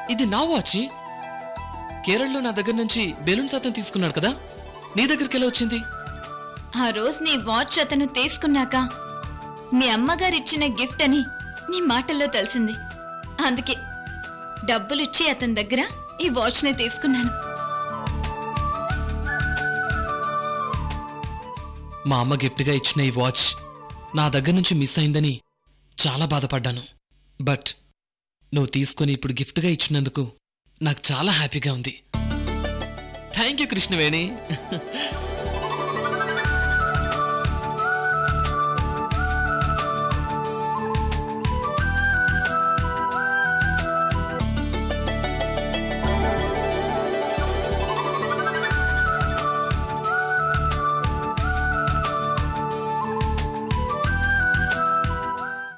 ఇది నా వాచ్ కేరళలో నా దగ్గర నుంచి బెలూన్స్ అతను తీసుకున్నాడు కదా నీ దగ్గరికి ఎలా వచ్చింది ఆ రోజు నీ వాచ్ అతను తీసుకున్నాక మీ అమ్మగారిచ్చిన గిఫ్ట్ అని నీ మాటల్లో తెలిసింది అందుకే డబ్బులిచ్చి అతని దగ్గర ఈ వాచ్ని తీసుకున్నాను మా అమ్మ గిఫ్ట్గా ఇచ్చిన ఈ వాచ్ నా దగ్గర నుంచి మిస్ అయిందని చాలా బాధపడ్డాను బట్ నువ్వు తీసుకొని ఇప్పుడు గిఫ్ట్గా ఇచ్చినందుకు నాకు చాలా హ్యాపీగా ఉంది థ్యాంక్ యూ కృష్ణవేణి